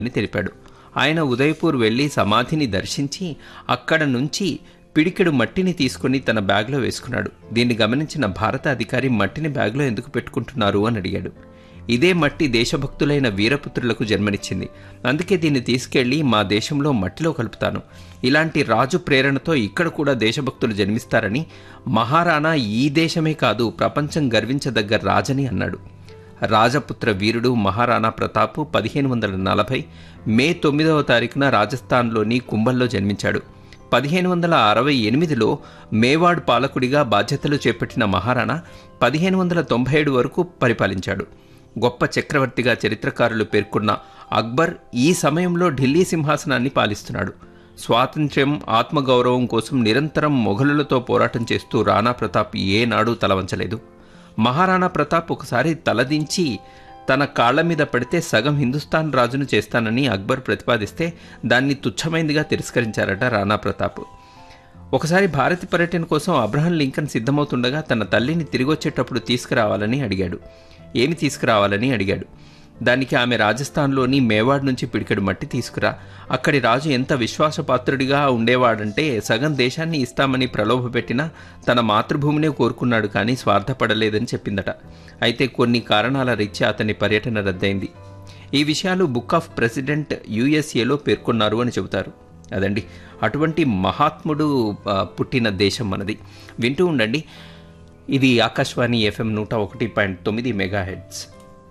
అని తెలిపాడు ఆయన ఉదయపూర్ వెళ్లి సమాధిని దర్శించి అక్కడ నుంచి పిడికెడు మట్టిని తీసుకుని తన బ్యాగ్లో వేసుకున్నాడు దీన్ని గమనించిన భారత అధికారి మట్టిని బ్యాగ్లో ఎందుకు పెట్టుకుంటున్నారు అని అడిగాడు ఇదే మట్టి దేశభక్తులైన వీరపుత్రులకు జన్మనిచ్చింది అందుకే దీన్ని తీసుకెళ్లి మా దేశంలో మట్టిలో కలుపుతాను ఇలాంటి రాజు ప్రేరణతో ఇక్కడ కూడా దేశభక్తులు జన్మిస్తారని మహారాణా ఈ దేశమే కాదు ప్రపంచం గర్వించదగ్గ రాజని అన్నాడు రాజపుత్ర వీరుడు మహారాణా ప్రతాప్ పదిహేను వందల నలభై మే తొమ్మిదవ తారీఖున రాజస్థాన్లోని కుంభల్లో జన్మించాడు పదిహేను వందల అరవై ఎనిమిదిలో మేవాడ్ పాలకుడిగా బాధ్యతలు చేపట్టిన మహారాణా పదిహేను వందల తొంభై ఏడు వరకు పరిపాలించాడు గొప్ప చక్రవర్తిగా చరిత్రకారులు పేర్కొన్న అక్బర్ ఈ సమయంలో ఢిల్లీ సింహాసనాన్ని పాలిస్తున్నాడు స్వాతంత్ర్యం ఆత్మగౌరవం కోసం నిరంతరం మొఘలులతో పోరాటం చేస్తూ రాణా ప్రతాప్ ఏనాడూ తలవంచలేదు మహారాణా ప్రతాప్ ఒకసారి తలదించి తన కాళ్ల మీద పడితే సగం హిందుస్థాన్ రాజును చేస్తానని అక్బర్ ప్రతిపాదిస్తే దాన్ని తుచ్చమైందిగా తిరస్కరించారట రాణా ప్రతాప్ ఒకసారి భారత పర్యటన కోసం అబ్రహం లింకన్ సిద్ధమవుతుండగా తన తల్లిని తిరిగొచ్చేటప్పుడు తీసుకురావాలని అడిగాడు ఏమి తీసుకురావాలని అడిగాడు దానికి ఆమె రాజస్థాన్లోని మేవాడ్ నుంచి పిడికెడు మట్టి తీసుకురా అక్కడి రాజు ఎంత విశ్వాసపాత్రుడిగా ఉండేవాడంటే సగం దేశాన్ని ఇస్తామని ప్రలోభపెట్టినా తన మాతృభూమినే కోరుకున్నాడు కానీ స్వార్థపడలేదని చెప్పిందట అయితే కొన్ని కారణాల రీత్యా అతని పర్యటన రద్దయింది ఈ విషయాలు బుక్ ఆఫ్ ప్రెసిడెంట్ యుఎస్ఏలో పేర్కొన్నారు అని చెబుతారు అదండి అటువంటి మహాత్ముడు ఆ, పుట్టిన దేశం మనది వింటూ ఉండండి ఇది ఆకాశవాణి ఎఫ్ఎం నూట ఒకటి పాయింట్ తొమ్మిది megahertz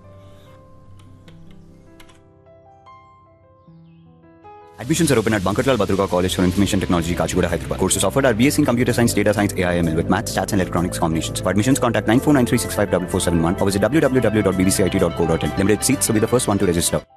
Admissions are open at Bankarlal Badruga College for Information Technology, Kachigura, Hyderabad. Courses offered are BSc in Computer Science, Data Science, AIML with Maths, Stats and Electronics combinations. For admissions, contact 9493654471 or visit www.bbcit.co.in. Limited seats, so be the first one to register.